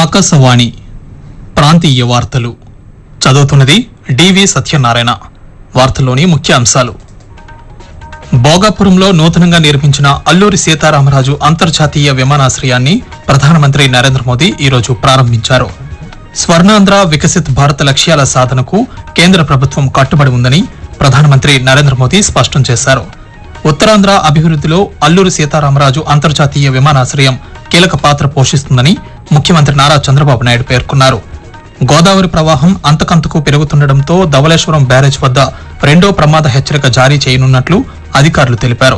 ఆకాశవాణి ప్రాంతీయ వార్తలు చదువుతున్నది డివి సత్యనారాయణ వార్తల్లోని ముఖ్య అంశాలు భోగాపురంలో నూతనంగా నిర్మించిన అల్లూరి సీతారామరాజు అంతర్జాతీయ విమానాశ్రయాన్ని ప్రధానమంత్రి నరేంద్ర మోదీ ఈరోజు ప్రారంభించారు స్వర్ణాంధ్ర వికసిత్ భారత్ లక్ష్యాల సాధనకు కేంద్ర ప్రభుత్వం కట్టుబడి ఉందని ప్రధానమంత్రి నరేంద్ర మోదీ స్పష్టం చేశారు ఉత్తరాంధ్ర అభివృద్ధిలో అల్లూరి సీతారామరాజు అంతర్జాతీయ విమానాశ్రయం కీలక పాత్ర పోషిస్తుందని ముఖ్యమంత్రి నారా చంద్రబాబు నాయుడు పేర్కొన్నారు గోదావరి ప్రవాహం అంతకంతకు పెరుగుతుండటంతో ధవళేశ్వరం బ్యారేజ్ వద్ద రెండో ప్రమాద హెచ్చరిక జారీ చేయనున్నట్లు అధికారులు తెలిపారు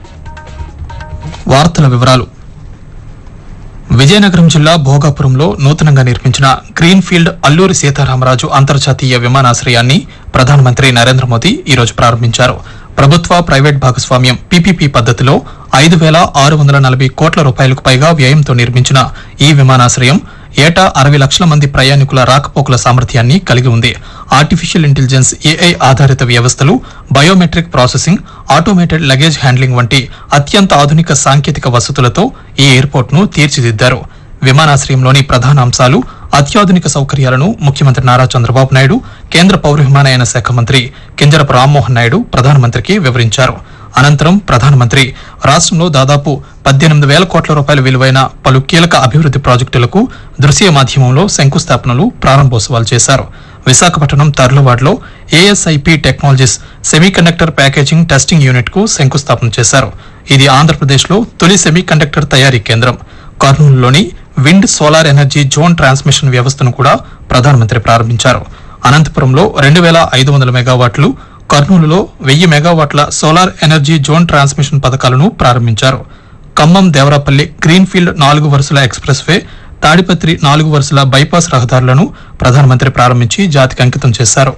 వార్తల వివరాలు విజయనగరం జిల్లా భోగాపురంలో నూతనంగా నిర్మించిన గ్రీన్ఫీల్డ్ అల్లూరి సీతారామరాజు అంతర్జాతీయ విమానాశ్రయాన్ని ప్రధానమంత్రి నరేంద్ర మోదీ ఈరోజు ప్రారంభించారు ప్రభుత్వ ప్రైవేట్ భాగస్వామ్యం పీపీపీ పద్ధతిలో ఐదు వేల ఆరు వందల నలభై కోట్ల రూపాయలకు పైగా వ్యయంతో నిర్మించిన ఈ విమానాశ్రయం ఏటా అరవై లక్షల మంది ప్రయాణికుల రాకపోకల సామర్థ్యాన్ని కలిగి ఉంది ఆర్టిఫిషియల్ ఇంటెలిజెన్స్ ఏఐ ఆధారిత వ్యవస్థలు biometric processing automated luggage handling వంటి అత్యంత ఆధునిక సాంకేతిక వసతులతో ఈ ఎయిర్పోర్ట్ను తీర్చిదిద్దారు విమానాశ్రయంలోని ప్రధాన అంశాలు అత్యాధునిక సౌకర్యాలను ముఖ్యమంత్రి నారా చంద్రబాబు నాయుడు కేంద్ర పౌర విమానయాన శాఖ మంత్రి కింజరపు రామ్మోహన్ నాయుడు ప్రధానమంత్రికి వివరించారు అనంతరం ప్రధానమంత్రి రాష్ట్రంలో దాదాపు పద్దెనిమిది వేల కోట్ల రూపాయల విలువైన పలు కీలక అభివృద్ది ప్రాజెక్టులకు దృశ్య మాధ్యమంలో శంకుస్థాపనలు ప్రారంభోత్సవాలు చేశారు విశాఖపట్నం తర్లువాడలో ASIP technologies semiconductor packaging testing unit కు శంకుస్థాపన చేశారు ఇది ఆంధ్రప్రదేశ్లో తొలి సెమీకండక్టర్ తయారీ కేంద్రం కర్నూలులోని wind solar energy zone transmission వ్యవస్థను కూడా ప్రధానమంత్రి ప్రారంభించారు అనంతపురంలో రెండు వేల ఐదు వందల మెగావాట్లు కర్నూలులో వెయ్యి మెగావాట్ల సోలార్ ఎనర్జీ జోన్ ట్రాన్స్మిషన్ పథకాలను ప్రారంభించారు ఖమ్మం దేవరాపల్లి గ్రీన్ఫీల్డ్ నాలుగు వరుసల ఎక్స్ప్రెస్ వే తాడిపత్రి నాలుగు వరుసల బైపాస్ రహదారులను ప్రధానమంత్రి ప్రారంభించి జాతికి అంకితం చేశారు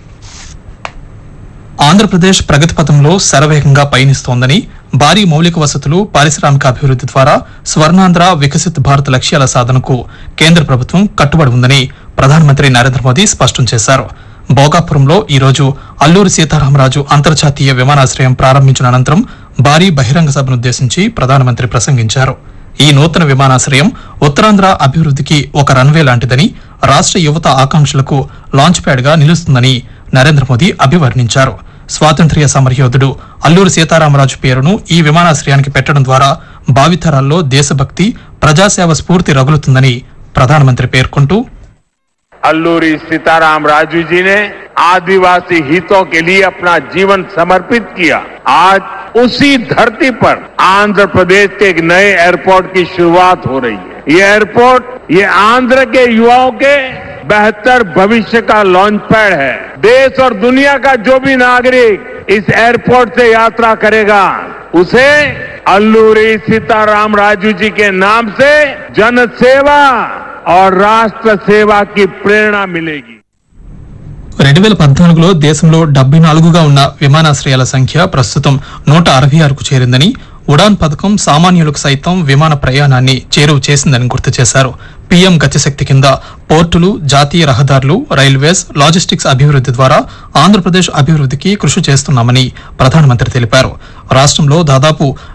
ఆంధ్రప్రదేశ్ ప్రగతి పథంలో శరవేగంగా పయనిస్తోందని భారీ మౌలిక వసతులు పారిశ్రామిక అభివృద్ది ద్వారా స్వర్ణాంధ్ర వికసిత్ భారత్ లక్ష్యాల సాధనకు కేంద్ర ప్రభుత్వం కట్టుబడి ఉందని ప్రధానమంత్రి నరేంద్ర మోదీ స్పష్టం చేశారు భోగాపురంలో ఈ రోజు అల్లూరి సీతారామరాజు అంతర్జాతీయ విమానాశ్రయం ప్రారంభించిన అనంతరం భారీ బహిరంగ సభనుద్దేశించి ప్రధానమంత్రి ప్రసంగించారు ఈ నూతన విమానాశ్రయం ఉత్తరాంధ్ర అభివృద్ధికి ఒక రన్వే లాంటిదని రాష్ట్ర యువత ఆకాంక్షలకు లాంచ్ ప్యాడ్ గా నిలుస్తుందని నరేంద్ర మోదీ అభివర్ణించారు స్వాతంత్ర్య సమరయోధుడు అల్లూరి సీతారామరాజు పేరును ఈ విమానాశ్రయానికి పెట్టడం ద్వారా భావితరాల్లో దేశభక్తి ప్రజాసేవ స్ఫూర్తి రగులుతుందని ప్రధానమంత్రి పేర్కొంటూ अल्लूरी सीताराम राजू जी ने आदिवासी हितों के लिए अपना जीवन समर्पित किया आज उसी धरती पर आंध्र प्रदेश के एक नए एयरपोर्ट की शुरुआत हो रही है ये एयरपोर्ट ये आंध्र के युवाओं के बेहतर भविष्य का लॉन्च पैड है देश और दुनिया का जो भी नागरिक इस एयरपोर्ट से यात्रा करेगा उसे अल्लूरी सीताराम राजू जी के नाम से जन सेवा और राष्ट्र सेवा की प्रेरणा मिलेगी రెండు వేల పద్నాలుగులో దేశంలో డెబ్బై నాలుగుగా ఉన్న విమానాశ్రయాల సంఖ్య ప్రస్తుతం నూట అరవై ఆరుకు చేరిందని ఉడాన్ పథకం సామాన్యులకు సైతం విమాన ప్రయాణాన్ని చేరువ చేసిందని గుర్తు చేశారు పీఎం గతిశక్తి కింద పోర్టులు జాతీయ రహదారులు రైల్వేస్ లాజిస్టిక్స్ అభివృద్ది ద్వారా ఆంధ్రప్రదేశ్ అభివృద్ధికి కృషి చేస్తున్నామని ప్రధానమంత్రి తెలిపారు రాష్ట్రంలో దాదాపు